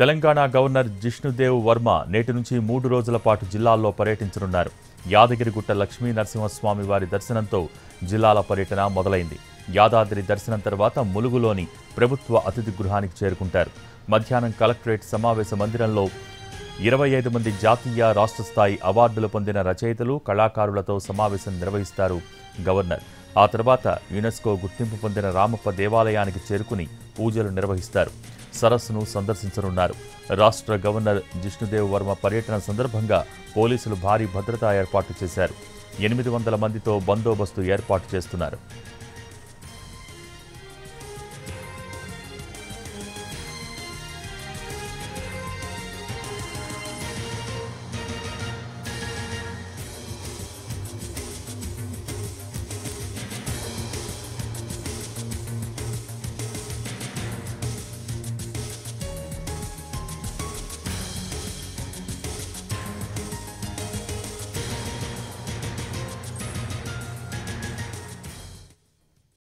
Telangana governor Jishnu Dev Varma నేటి నుంచి మూడు రోజుల పాటు జిల్లాల్లో పర్యటించనున్నారు యాదగిరిగుట్ట లక్ష్మీ నరసింహస్వామి వారి దర్శనంతో జిల్లాల పర్యటన మొదలైంది యాదాద్రి దర్శనం తర్వాత ములుగులోని ప్రభుత్వ అతిథి గృహానికి చేరుకుంటారు మధ్యాహ్నం కలెక్టరేట్ సమావేశ మందిరంలో ఇరవై ఐదు మంది జాతీయ రాష్ట్ర స్థాయి అవార్డులు పొందిన రచయితలు కళాకారులతో సమావేశం నిర్వహిస్తారు గవర్నర్ ఆ తర్వాత యునెస్కో గుర్తింపు పొందిన రామప్ప దేవాలయానికి చేరుకుని పూజలు నిర్వహిస్తారు సరస్సును సందర్శించనున్నారు రాష్ట్ర గవర్నర్ జిష్ణుదేవ్ వర్మ పర్యటన సందర్భంగా పోలీసులు భారీ భద్రతా ఏర్పాట్లు చేశారు ఎనిమిది వందల మందితో బందోబస్తు ఏర్పాటు చేస్తున్నారు